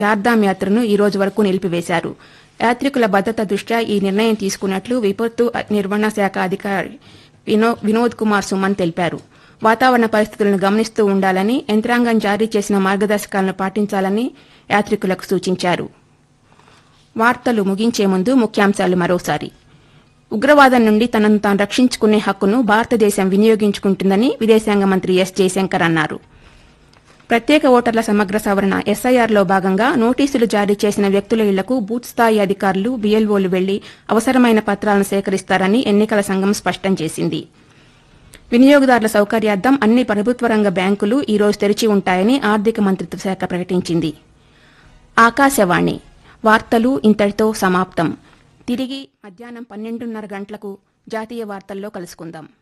చార్ధామ్ యాత్రను ఈ రోజు వరకు నిలిపివేశారు యాత్రికుల భద్రత దృష్ట్యా ఈ నిర్ణయం తీసుకున్నట్లు విపత్తు నిర్వహణ శాఖ అధికారి వినో- వినోద్ కుమార్ సుమన్ తెలిపారు వాతావరణ పరిస్థితులను గమనిస్తూ ఉండాలని యంత్రాంగం జారీ చేసిన మార్గదర్శకాలను పాటించాలని యాత్రికులకు సూచించారు వార్తలు ముగించే ముందు ముఖ్యాంశాలు మరోసారి ఉగ్రవాదం నుండి తనను తాను రక్షించుకునే హక్కును భారతదేశం వినియోగించుకుంటుందని విదేశాంగ మంత్రి ఎస్ జయశంకర్ అన్నారు ప్రత్యేక ఓటర్ల సమగ్ర సవరణ ఎస్ఐఆర్లో భాగంగా నోటీసులు జారీ చేసిన వ్యక్తుల ఇళ్లకు బూత్ స్థాయి అధికారులు బీఎల్ఓలు వెళ్లి అవసరమైన పత్రాలను సేకరిస్తారని ఎన్నికల సంఘం స్పష్టం చేసింది వినియోగదారుల సౌకర్యార్థం అన్ని ప్రభుత్వ రంగ బ్యాంకులు ఈ రోజు తెరిచి ఉంటాయని ఆర్థిక మంత్రిత్వ శాఖ ప్రకటించింది ఆకాశవాణి వార్తలు ఇంతటితో సమాప్తం తిరిగి మధ్యాహ్నం పన్నెండున్నర గంటలకు జాతీయ వార్తల్లో కలుసుకుందాం